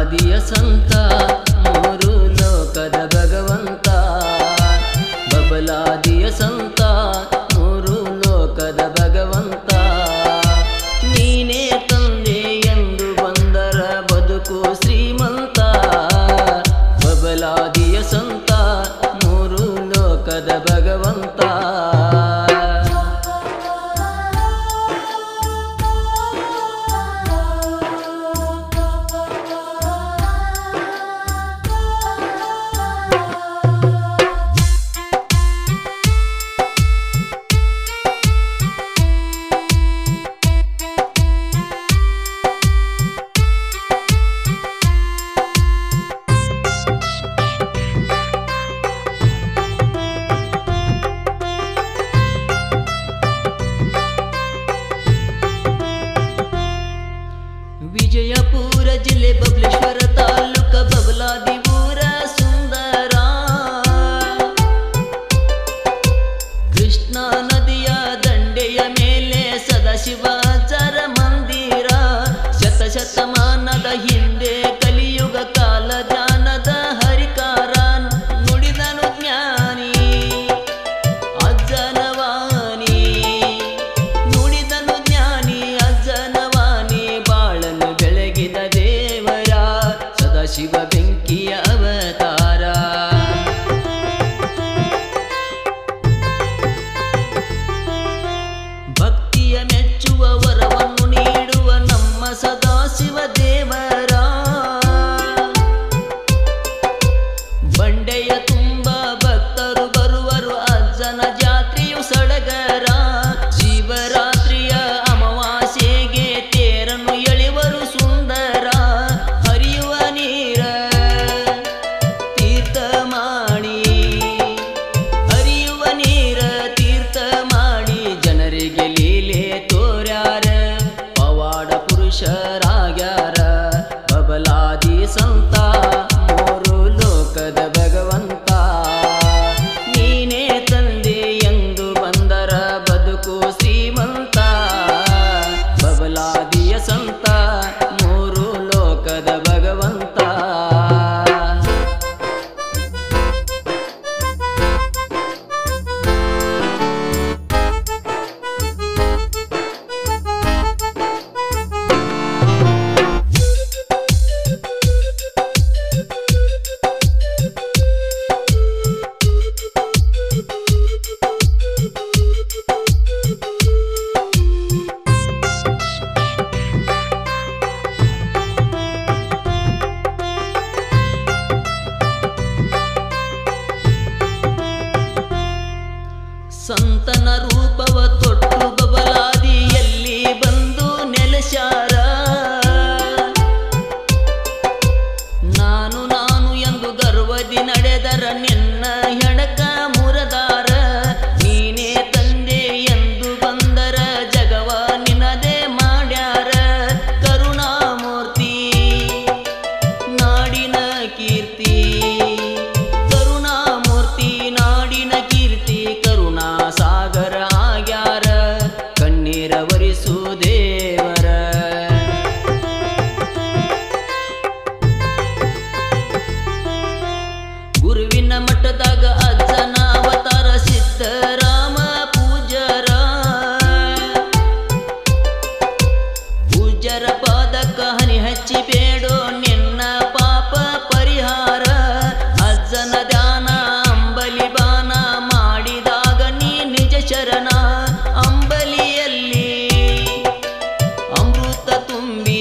ಬಬಲಾದಿಯ ಸಂತ ಮೂರು ಲೋಕದ ಭಗವಂತ ಬಬಲಾದಿಯ ಸಂತ ಮೂರು ಲೋಕದ ಭಗವಂತ ನೀನೇ ತಂದೆ ಎಂದು ಬಂದರ ಬದುಕು ಶ್ರೀಮಂತ ಬಬಲಾದಿಯ ಸಂತ ಮೂರು ಲೋಕದ ಭಗವಂತ ವಿಜಯಪುರ ಜಿಲ್ಲೆ ಬಬಲೇಶ್ವರ ತಾಲೂಕ ಬಬಲಾದಿ ಊರ ಸುಂದರ ಕೃಷ್ಣಾ ನದಿಯ ದಂಡೆಯ ಮೇಲೆ ಸದಾಶಿವಾಚಾರ ಮಂದಿರ ಶತ ಶತಮಾನದ ಹಿಂದೆ ಕಲಿಯುಗ ಕಾಲ ಜ್ಞಾನದ ಹರಿಕಾರ ನುಡಿದನು ಜ್ಞಾನಿ ಅಜ್ಜನವಾನಿ ನುಡಿದನು ಜ್ಞಾನಿ ಅಜ್ಜನವಾನಿ ಬಾಳನು ಬೆಳಗಿದ ದೇವರ ಸದಾಶಿವ ಬೆಂಕಿಯ ಅವತಾರ ಭಕ್ತಿಯ ಮೆಚ್ಚುವ ವರವನ್ನು ನೀಡುವ ನಮ್ಮ ಸದಾಶಿವ ದೇವರ ಬಂಡೆಯ ತುಂಬ ಭಕ್ತರು ಬರುವರು ಅಜ್ಜನ ಜಾತ್ರೆಯು ಸಡಗರ ಶಿವರಾತ್ರಿಯ ಅಮಾವಾಸ್ಯೆಗೆ ತೇರನ್ನು ಎಳೆವರು ಸುಂದರ ಹರಿಯುವ ನೀರ ತೀರ್ಥ ಮಾಡಿ ಹರಿಯುವ ನೀರ ತೀರ್ಥ ಮಾಡಿ ಜನರಿಗೆ ಲೀಲೆ ತೋರ್ಯಾರ ಪವಾಡ ಪುರುಷರಾಗ್ಯಾರ ಬಬಲಾದಿ ಸಂತ ಮೂರು ಲೋಕದ ಭಗವಂತ ನೀನೇ ತಂದೆ ಎಂದು ಬಂದರ ಬದುಕು ಶ್ರೀಮಂತ ಬಬಲಾದಿಯ ಸಂತ ಮೂರು ಲೋಕದ ಭಗವಂತ ಸಂತನ ರೂಪವ ತೊಟ್ಟು ಬಬಲಾದಿಯಲ್ಲಿ ಬಂದು ನೆಲೆಸ್ಯಾರ ನಾನು ನಾನು ಎಂದು ಗರ್ವದಿ ನಡೆದರ ನಿನ್ನ ಹೆಣಕ ಮುರದಾರ ನೀನೇ ತಂದೆ ಎಂದು ಬಂದರ ಜಗವ ನಿನದೇ ಮಾಡ್ಯಾರ ಕರುಣಾಮೂರ್ತಿ ನಾಡಿನ ಕೀರ್ತಿ ಕರುಣಾಮೂರ್ತಿ ನಾಡಿನ ಕೀರ್ತಿ ಕರುಣಾ ಸಾಗರ ಆಗ್ಯಾರ ಕಣ್ಣೀರ ವರಿಸು ದೇವರ ಗುರುವಿನ ಮಠದಾಗ ಅಜ್ಜನ ಅವತಾರ ಸಿದ್ದರಾಮ ಪೂಜರ ಪೂಜರ ಪಾದಕ್ಕ ಹನಿ ಹಚ್ಚಿ ಬೇಡೋ ನಿನ್ನ ಪಾಪ ಪರಿಹಾರ ಅಜ್ಜನ ಧ್ಯಾನ ಅಂಬಲಿ ಬಾನ ಮಾಡಿದಾಗ ನೀ ನಿಜ ಶರಣ ಅಂಬಲಿಯಲ್ಲಿ ಅಮೃತ ತುಂಬಿ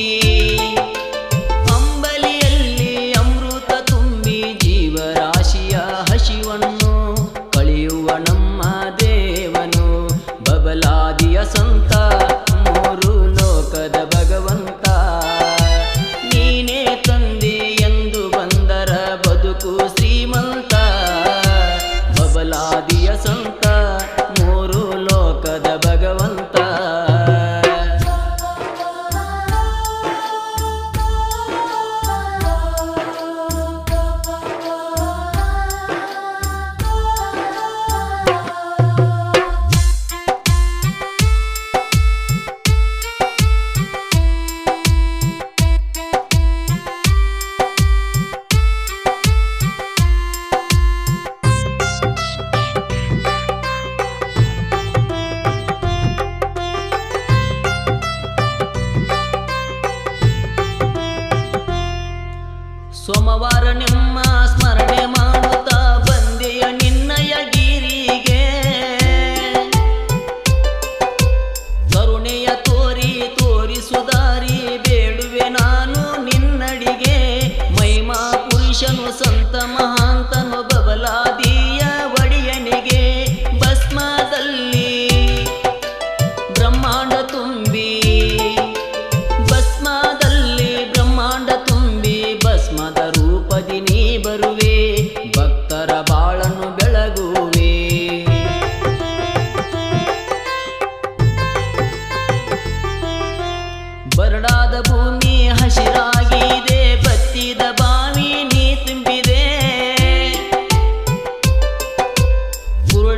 ಅಂಬಲಿಯಲ್ಲಿ ಅಮೃತ ತುಂಬಿ ಜೀವರಾಶಿಯ ಹಸಿವನ್ನು ಕಳೆಯುವ ನಮ್ಮ ದೇವನು ಬಬಲಾದಿಯ ಸಂತ ಮೂರು ಲೋಕದ ಭಗವಂತ ನೀನೇ ತಂದೆ ಎಂದು ಬಂದರ ಬದುಕು ಶ್ರೀಮಂತ ಬಬಲಾದಿಯ ಸಂತ ಮೂರು ಲೋಕದ ಭಗವಂತ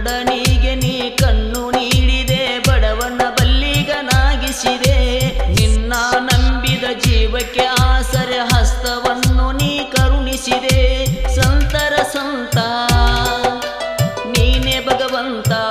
ಕುರುಡನಿಗೆ ನೀ ಕಣ್ಣು ನೀಡಿದೆ ಬಡವನ ಬಲ್ಲಿಗನಾಗಿಸಿದೆ ನಿನ್ನ ನಂಬಿದ ಜೀವಕ್ಕೆ ಆಸರೆ ಹಸ್ತವನ್ನು ನೀ ಕರುಣಿಸಿದೆ ಸಂತರ ಸಂತ ನೀನೇ ಭಗವಂತ